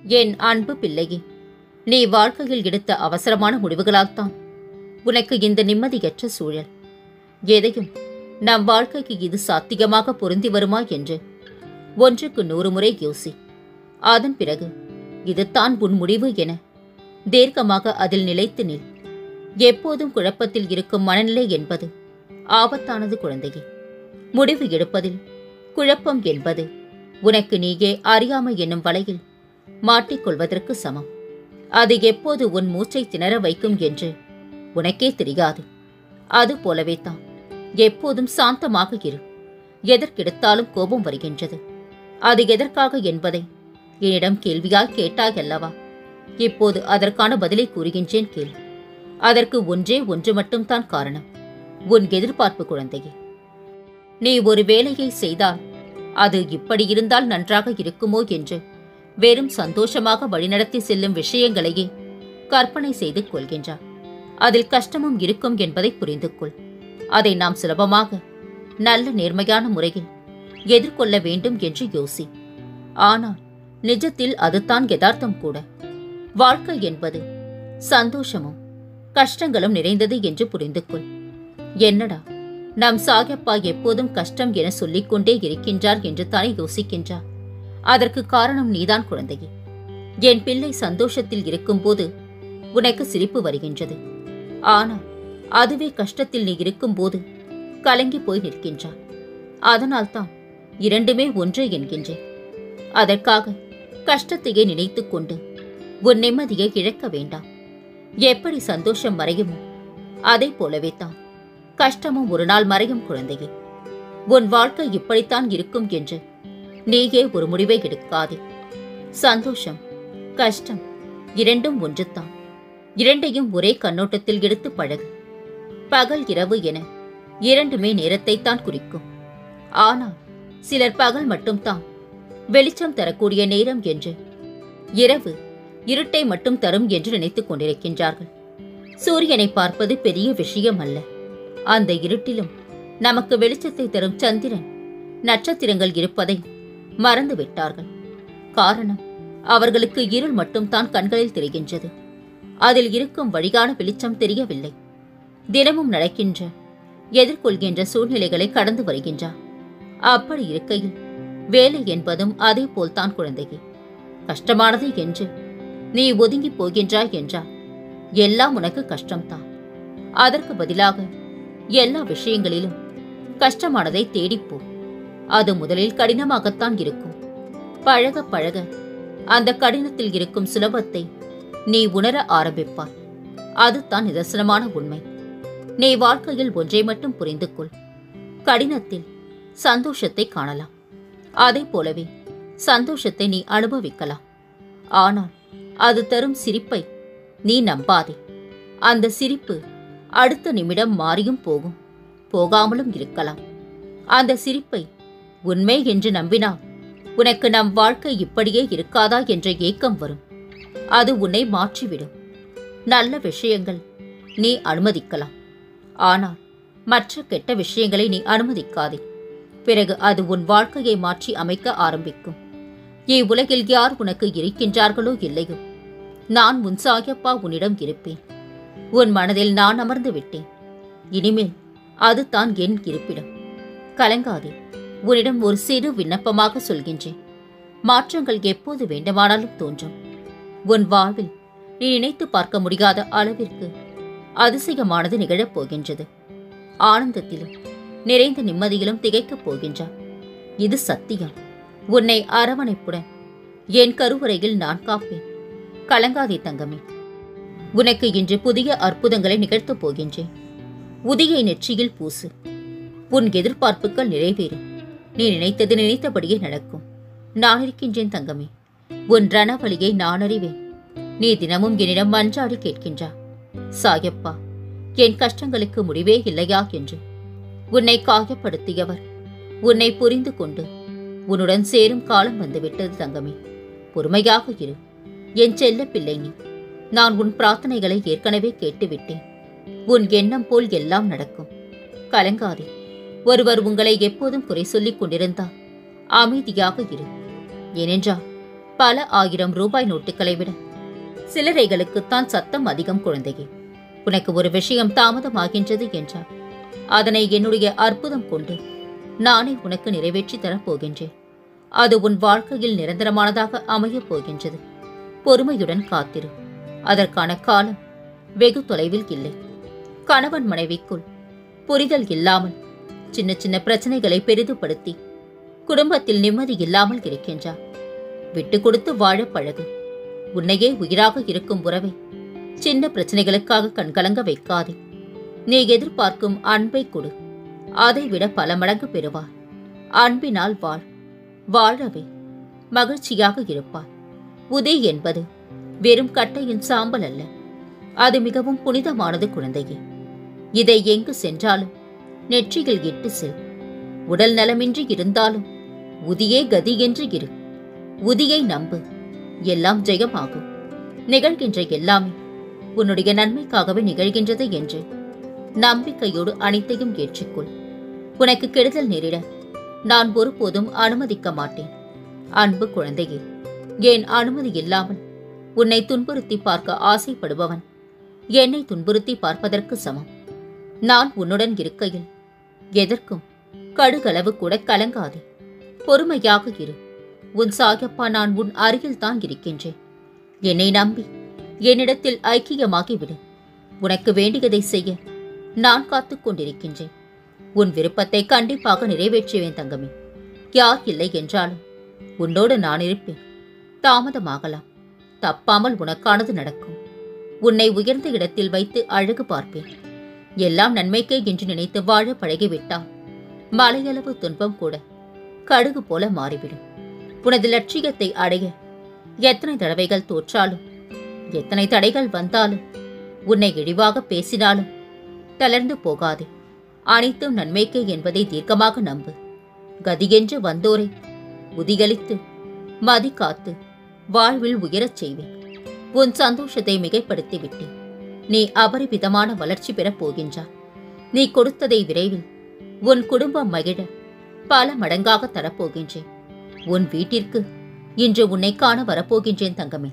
என் அன்பு பிள்ளையே நீ வாழ்க்கையில் எடுத்த அவசரமான முடிவுகளால்தான் உனக்கு இந்த நிம்மதியற்ற சூழல் எதையும் நம் வாழ்க்கைக்கு இது சாத்தியமாக பொருந்தி வருமா என்று ஒன்றுக்கு நூறு முறை யோசி அதன் பிறகு இதுதான் உன் முடிவு என தீர்க்கமாக அதில் நிலைத்து நில் எப்போதும் குழப்பத்தில் இருக்கும் மனநிலை என்பது ஆபத்தானது குழந்தையே முடிவு எடுப்பதில் குழப்பம் என்பது உனக்கு நீயே அறியாமை என்னும் வலையில் மாட்டிக்கொள்வதற்கு சமம் அது எப்போது உன் மூச்சை திணற வைக்கும் என்று உனக்கே தெரியாது அது போலவே தான் எப்போதும் சாந்தமாக இரு எதற்கெடுத்தாலும் கோபம் வருகின்றது அது எதற்காக என்பதை என்னிடம் கேள்வியாய் கேட்டாய் அல்லவா இப்போது அதற்கான பதிலை கூறுகின்றேன் கேள் அதற்கு ஒன்றே ஒன்று மட்டும்தான் காரணம் உன் எதிர்பார்ப்பு குழந்தையே நீ ஒரு வேலையை செய்தால் அது இப்படி இருந்தால் நன்றாக இருக்குமோ என்று வெறும் சந்தோஷமாக வழிநடத்தி செல்லும் விஷயங்களையே கற்பனை செய்து கொள்கின்றார் அதில் கஷ்டமும் இருக்கும் என்பதை புரிந்து கொள் அதை நாம் சுலபமாக நல்ல நேர்மையான முறையில் எதிர்கொள்ள வேண்டும் என்று யோசி ஆனால் நிஜத்தில் அதுதான் யதார்த்தம் கூட வாழ்க்கை என்பது சந்தோஷமும் கஷ்டங்களும் நிறைந்தது என்று புரிந்து கொள் என்னடா நம் சாயப்பா எப்போதும் கஷ்டம் என சொல்லிக்கொண்டே இருக்கின்றார் என்று தானே யோசிக்கின்றார் அதற்கு காரணம் நீதான் குழந்தையே என் பிள்ளை சந்தோஷத்தில் இருக்கும்போது உனக்கு சிரிப்பு வருகின்றது ஆனால் அதுவே கஷ்டத்தில் நீ இருக்கும்போது கலங்கி போய் நிற்கின்றார் அதனால்தான் இரண்டுமே ஒன்று என்கின்றேன் அதற்காக கஷ்டத்தையே நினைத்துக் கொண்டு உன் நிம்மதியை இழக்க வேண்டாம் எப்படி சந்தோஷம் மறையுமோ அதை போலவே தான் கஷ்டமும் ஒரு நாள் மறையும் குழந்தையே உன் வாழ்க்கை இப்படித்தான் இருக்கும் என்று நீயே ஒரு முடிவை எடுக்காதே சந்தோஷம் கஷ்டம் இரண்டும் ஒன்றுதான் இரண்டையும் ஒரே கண்ணோட்டத்தில் எடுத்து பழகு பகல் இரவு என இரண்டுமே நேரத்தைத்தான் குறிக்கும் ஆனால் சிலர் பகல் மட்டும்தான் வெளிச்சம் தரக்கூடிய நேரம் என்று இரவு இருட்டை மட்டும் தரும் என்று நினைத்துக் கொண்டிருக்கின்றார்கள் சூரியனை பார்ப்பது பெரிய விஷயம் அல்ல அந்த இருட்டிலும் நமக்கு வெளிச்சத்தை தரும் சந்திரன் நட்சத்திரங்கள் இருப்பதை மறந்து விட்டார்கள் காரணம் அவர்களுக்கு இருள் மட்டும்தான் கண்களில் தெரிகின்றது அதில் இருக்கும் வழிகான வெளிச்சம் தெரியவில்லை தினமும் நடக்கின்ற எதிர்கொள்கின்ற சூழ்நிலைகளை கடந்து வருகின்றார் அப்படி இருக்கையில் வேலை என்பதும் அதே போல்தான் குழந்தையே கஷ்டமானது என்று நீ ஒதுங்கி போகின்றாய் என்றால் எல்லாம் உனக்கு கஷ்டம்தான் அதற்கு பதிலாக எல்லா விஷயங்களிலும் கஷ்டமானதை தேடிப்போ அது முதலில் கடினமாகத்தான் இருக்கும் பழக பழக அந்த கடினத்தில் இருக்கும் சுலபத்தை நீ உணர ஆரம்பிப்பாய் அதுதான் நிதர்சனமான உண்மை நீ வாழ்க்கையில் ஒன்றை மட்டும் புரிந்து கொள் கடினத்தில் சந்தோஷத்தை காணலாம் அதை போலவே சந்தோஷத்தை நீ அனுபவிக்கலாம் ஆனால் அது தரும் சிரிப்பை நீ நம்பாதே அந்த சிரிப்பு அடுத்த நிமிடம் மாறியும் போகும் போகாமலும் இருக்கலாம் அந்த சிரிப்பை உண்மை என்று நம்பினால் உனக்கு நம் வாழ்க்கை இப்படியே இருக்காதா என்ற ஏக்கம் வரும் அது உன்னை மாற்றிவிடும் நல்ல விஷயங்கள் நீ அனுமதிக்கலாம் ஆனால் மற்ற கெட்ட விஷயங்களை நீ அனுமதிக்காதே பிறகு அது உன் வாழ்க்கையை மாற்றி அமைக்க ஆரம்பிக்கும் இவ்வுலகில் யார் உனக்கு இருக்கின்றார்களோ இல்லையோ நான் உன் சாயப்பா உன்னிடம் இருப்பேன் உன் மனதில் நான் அமர்ந்து விட்டேன் இனிமேல் அதுதான் என் இருப்பிடம் கலங்காதே உன்னிடம் ஒரு சிறு விண்ணப்பமாக சொல்கின்றேன் மாற்றங்கள் எப்போது வேண்டுமானாலும் தோன்றும் உன் வாழ்வில் நீ நினைத்து பார்க்க முடியாத அளவிற்கு அதிசயமானது நிகழப் போகின்றது ஆனந்தத்திலும் நிறைந்த நிம்மதியிலும் திகைக்கப் போகின்றார் இது சத்தியம் உன்னை அரவணைப்புடன் என் கருவறையில் நான் காப்பேன் கலங்காதே தங்கமே உனக்கு இன்று புதிய அற்புதங்களை நிகழ்த்தப் போகின்றேன் உதியை நெற்றியில் பூசு உன் எதிர்பார்ப்புகள் நிறைவேறும் நீ நினைத்தது நினைத்தபடியே நடக்கும் நான் இருக்கின்றேன் தங்கமே உன் ரணவழியை நான் அறிவேன் நீ தினமும் என்னிடம் மன்றாடி கேட்கின்றா சாயப்பா என் கஷ்டங்களுக்கு முடிவே இல்லையா என்று உன்னை காயப்படுத்தியவர் உன்னை புரிந்து கொண்டு உன்னுடன் சேரும் காலம் வந்துவிட்டது தங்கமே பொறுமையாக இரு என் செல்ல பிள்ளை நீ நான் உன் பிரார்த்தனைகளை ஏற்கனவே கேட்டுவிட்டேன் உன் எண்ணம் போல் எல்லாம் நடக்கும் கலங்காதே ஒருவர் உங்களை எப்போதும் குறை சொல்லிக் கொண்டிருந்தால் அமைதியாக இரு ஏனென்றால் பல ஆயிரம் ரூபாய் நோட்டுகளை விட சில்லறைகளுக்குத்தான் சத்தம் அதிகம் குழந்தையே உனக்கு ஒரு விஷயம் தாமதமாகின்றது என்றார் அதனை என்னுடைய அற்புதம் கொண்டு நானே உனக்கு நிறைவேற்றி தரப் போகின்றேன் அது உன் வாழ்க்கையில் நிரந்தரமானதாக அமையப் போகின்றது பொறுமையுடன் காத்திரு அதற்கான காலம் வெகு தொலைவில் இல்லை கணவன் மனைவிக்குள் புரிதல் இல்லாமல் சின்ன சின்ன பிரச்சனைகளை பெரிதுபடுத்தி குடும்பத்தில் நிம்மதி இல்லாமல் இருக்கின்றார் விட்டு கொடுத்து வாழ பழகு உன்னையே உயிராக இருக்கும் உறவை சின்ன பிரச்சனைகளுக்காக கண்கலங்க வைக்காதே நீ எதிர்பார்க்கும் அன்பை கொடு அதை விட பல மடங்கு பெறுவார் அன்பினால் வாழ் வாழவே மகிழ்ச்சியாக இருப்பார் உதை என்பது வெறும் கட்டையின் சாம்பல் அல்ல அது மிகவும் புனிதமானது குழந்தையே இதை எங்கு சென்றாலும் நெற்றியில் இட்டு செல் உடல் நலமின்றி இருந்தாலும் உதியே கதி என்று இரு உதியை நம்பு எல்லாம் ஜெயமாகும் நிகழ்கின்ற எல்லாமே உன்னுடைய நன்மைக்காகவே நிகழ்கின்றது என்று நம்பிக்கையோடு அனைத்தையும் ஏற்றுக்கொள் உனக்கு கெடுதல் நேரிட நான் ஒருபோதும் அனுமதிக்க மாட்டேன் அன்பு குழந்தையே என் அனுமதி இல்லாமல் உன்னை துன்புறுத்தி பார்க்க ஆசைப்படுபவன் என்னை துன்புறுத்தி பார்ப்பதற்கு சமம் நான் உன்னுடன் இருக்கையில் எதற்கும் கடுகளவு கூட கலங்காதே பொறுமையாக இரு உன் சாயப்பா நான் உன் அருகில் தான் இருக்கின்றேன் என்னை நம்பி என்னிடத்தில் ஐக்கியமாகிவிடு உனக்கு வேண்டியதை செய்ய நான் காத்துக் கொண்டிருக்கின்றேன் உன் விருப்பத்தை கண்டிப்பாக நிறைவேற்றுவேன் தங்கமே யார் இல்லை என்றாலும் உன்னோடு நான் இருப்பேன் தாமதமாகலாம் தப்பாமல் உனக்கானது நடக்கும் உன்னை உயர்ந்த இடத்தில் வைத்து அழகு பார்ப்பேன் எல்லாம் நன்மைக்கே என்று நினைத்து வாழ பழகிவிட்டால் மலையளவு துன்பம் கூட கடுகு போல மாறிவிடும் உனது லட்சியத்தை அடைய எத்தனை தடவைகள் தோற்றாலும் எத்தனை தடைகள் வந்தாலும் உன்னை இழிவாக பேசினாலும் தளர்ந்து போகாதே அனைத்தும் நன்மைக்கே என்பதை தீர்க்கமாக நம்பு கதியென்று வந்தோரை உதிகளித்து மதி காத்து வாழ்வில் உயரச் செய்வேன் உன் சந்தோஷத்தை மிகைப்படுத்தி விட்டேன் நீ அபரிவிதமான வளர்ச்சி பெறப் போகின்றாய் நீ கொடுத்ததை விரைவில் உன் குடும்பம் மகிழ பல மடங்காக தரப்போகின்றேன் உன் வீட்டிற்கு இன்று உன்னை காண வரப்போகின்றேன் தங்கமே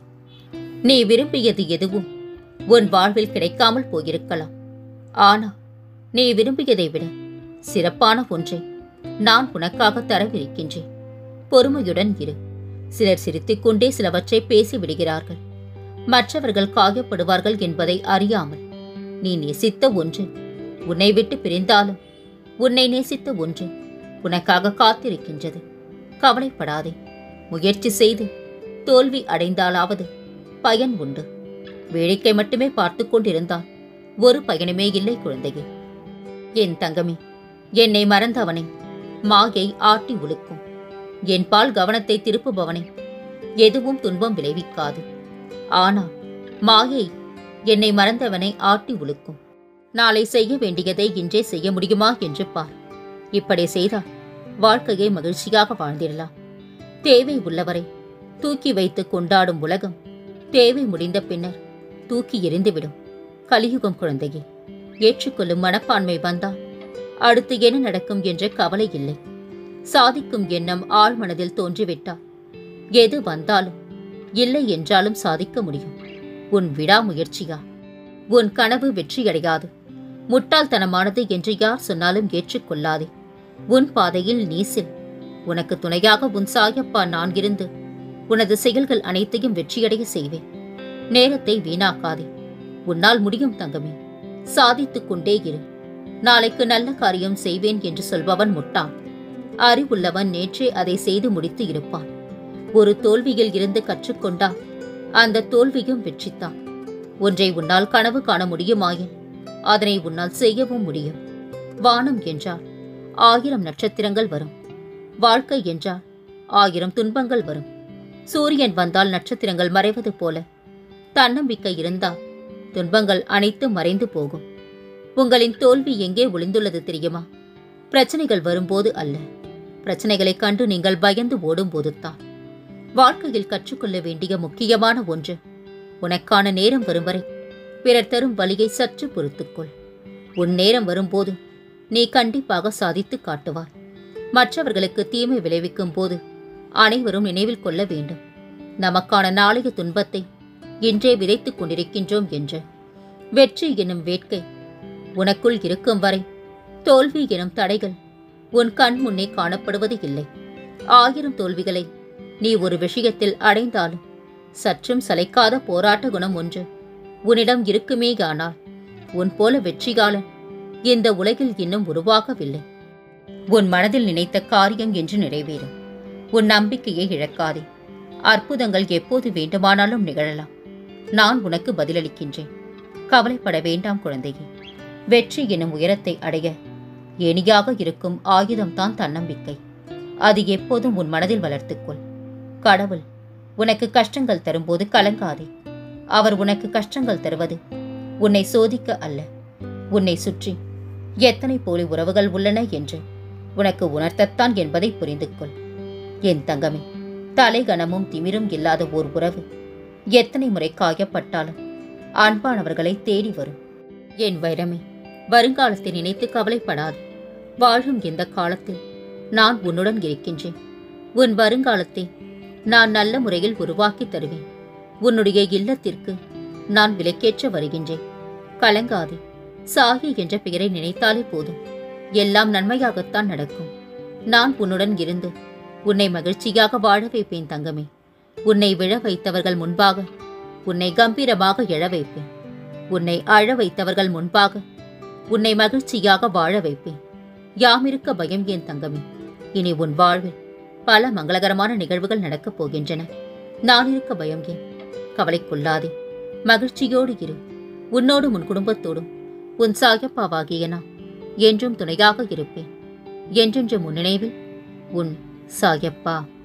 நீ விரும்பியது எதுவும் உன் வாழ்வில் கிடைக்காமல் போயிருக்கலாம் ஆனா நீ விரும்பியதை விட சிறப்பான ஒன்றை நான் உனக்காக தரவிருக்கின்றேன் பொறுமையுடன் இரு சிலர் சிரித்துக்கொண்டே சிலவற்றை பேசி விடுகிறார்கள் மற்றவர்கள் காயப்படுவார்கள் என்பதை அறியாமல் நீ நேசித்த ஒன்று உன்னை விட்டு பிரிந்தாலும் உன்னை நேசித்த ஒன்று உனக்காக காத்திருக்கின்றது கவலைப்படாதே முயற்சி செய்து தோல்வி அடைந்தாலாவது பயன் உண்டு வேடிக்கை மட்டுமே பார்த்து கொண்டிருந்தால் ஒரு பயனுமே இல்லை குழந்தையே என் தங்கமே என்னை மறந்தவனை மாயை ஆட்டி உழுக்கும் என் பால் கவனத்தை திருப்புபவனை எதுவும் துன்பம் விளைவிக்காது ஆனால் மாயை என்னை மறந்தவனை ஆட்டி உழுக்கும் நாளை செய்ய வேண்டியதை இன்றே செய்ய முடியுமா என்று பார் இப்படி செய்தால் வாழ்க்கையை மகிழ்ச்சியாக வாழ்ந்திடலாம் தேவை உள்ளவரை தூக்கி வைத்து கொண்டாடும் உலகம் தேவை முடிந்த பின்னர் தூக்கி எறிந்துவிடும் கலியுகம் குழந்தையே ஏற்றுக்கொள்ளும் மனப்பான்மை வந்தால் அடுத்து என்ன நடக்கும் என்ற கவலை இல்லை சாதிக்கும் எண்ணம் ஆழ் மனதில் தோன்றிவிட்டால் எது வந்தாலும் இல்லை என்றாலும் சாதிக்க முடியும் உன் விடாமுயற்சியா உன் கனவு வெற்றியடையாது முட்டாள்தனமானது என்று யார் சொன்னாலும் ஏற்றுக்கொள்ளாதே உன் பாதையில் நீ செல் உனக்கு துணையாக உன் சாயப்பா நான் இருந்து உனது செயல்கள் அனைத்தையும் வெற்றியடைய செய்வேன் நேரத்தை வீணாக்காதே உன்னால் முடியும் தங்கமே சாதித்துக் கொண்டே இரு நாளைக்கு நல்ல காரியம் செய்வேன் என்று சொல்பவன் முட்டான் அறிவுள்ளவன் நேற்றே அதை செய்து முடித்து இருப்பான் ஒரு தோல்வியில் இருந்து கற்றுக்கொண்டால் அந்த தோல்வியும் வெற்றித்தான் ஒன்றை உன்னால் கனவு காண முடியுமாயின் அதனை உன்னால் செய்யவும் முடியும் வானம் என்றால் ஆயிரம் நட்சத்திரங்கள் வரும் வாழ்க்கை என்றால் ஆயிரம் துன்பங்கள் வரும் சூரியன் வந்தால் நட்சத்திரங்கள் மறைவது போல தன்னம்பிக்கை இருந்தால் துன்பங்கள் அனைத்தும் மறைந்து போகும் உங்களின் தோல்வி எங்கே ஒளிந்துள்ளது தெரியுமா பிரச்சனைகள் வரும்போது அல்ல பிரச்சனைகளைக் கண்டு நீங்கள் பயந்து ஓடும்போது தான் வாழ்க்கையில் கற்றுக்கொள்ள வேண்டிய முக்கியமான ஒன்று உனக்கான நேரம் வரும் வரை பிறர் தரும் வழியை சற்று பொறுத்துக்கொள் உன் நேரம் வரும்போது நீ கண்டிப்பாக சாதித்து காட்டுவாய் மற்றவர்களுக்கு தீமை விளைவிக்கும் போது அனைவரும் நினைவில் கொள்ள வேண்டும் நமக்கான நாளைய துன்பத்தை இன்றே விதைத்துக் கொண்டிருக்கின்றோம் என்று வெற்றி எனும் வேட்கை உனக்குள் இருக்கும் வரை தோல்வி எனும் தடைகள் உன் கண் முன்னே காணப்படுவது இல்லை ஆயிரம் தோல்விகளை நீ ஒரு விஷயத்தில் அடைந்தாலும் சற்றும் சளைக்காத போராட்ட குணம் ஒன்று உன்னிடம் இருக்குமேயானால் உன் போல வெற்றிகாலன் இந்த உலகில் இன்னும் உருவாகவில்லை உன் மனதில் நினைத்த காரியம் என்று நிறைவேறும் உன் நம்பிக்கையை இழக்காதே அற்புதங்கள் எப்போது வேண்டுமானாலும் நிகழலாம் நான் உனக்கு பதிலளிக்கின்றேன் கவலைப்பட வேண்டாம் குழந்தையே வெற்றி எனும் உயரத்தை அடைய எணியாக இருக்கும் ஆயுதம்தான் தன்னம்பிக்கை அது எப்போதும் உன் மனதில் வளர்த்துக்கொள் கடவுள் உனக்கு கஷ்டங்கள் தரும்போது கலங்காதே அவர் உனக்கு கஷ்டங்கள் தருவது உன்னை சோதிக்க அல்ல உன்னை சுற்றி எத்தனை போலி உறவுகள் உள்ளன என்று உனக்கு உணர்த்தத்தான் என்பதை புரிந்து கொள் என் தங்கமே தலைகணமும் திமிரும் இல்லாத ஓர் உறவு எத்தனை முறை காயப்பட்டாலும் அன்பானவர்களை தேடி வரும் என் வைரமே வருங்காலத்தை நினைத்து கவலைப்படாது வாழும் இந்த காலத்தில் நான் உன்னுடன் இருக்கின்றேன் உன் வருங்காலத்தை நான் நல்ல முறையில் உருவாக்கி தருவேன் உன்னுடைய இல்லத்திற்கு நான் விலக்கேற்ற வருகின்றேன் கலங்காதே சாகி என்ற பெயரை நினைத்தாலே போதும் எல்லாம் நன்மையாகத்தான் நடக்கும் நான் உன்னுடன் இருந்து உன்னை மகிழ்ச்சியாக வாழ வைப்பேன் தங்கமே உன்னை விழ வைத்தவர்கள் முன்பாக உன்னை கம்பீரமாக எழ வைப்பேன் உன்னை அழ வைத்தவர்கள் முன்பாக உன்னை மகிழ்ச்சியாக வாழ வைப்பேன் யாமிருக்க பயம் என் தங்கமே இனி உன் வாழ்வில் பல மங்களகரமான நிகழ்வுகள் நடக்கப் போகின்றன நான் இருக்க பயம் ஏன் கவலை கொள்ளாதே மகிழ்ச்சியோடு இரு உன்னோடும் உன் குடும்பத்தோடும் உன் சாயப்பாவாகிய நான் என்றும் துணையாக இருப்பேன் என்றென்று முன்னினைவில் உன் சாயப்பா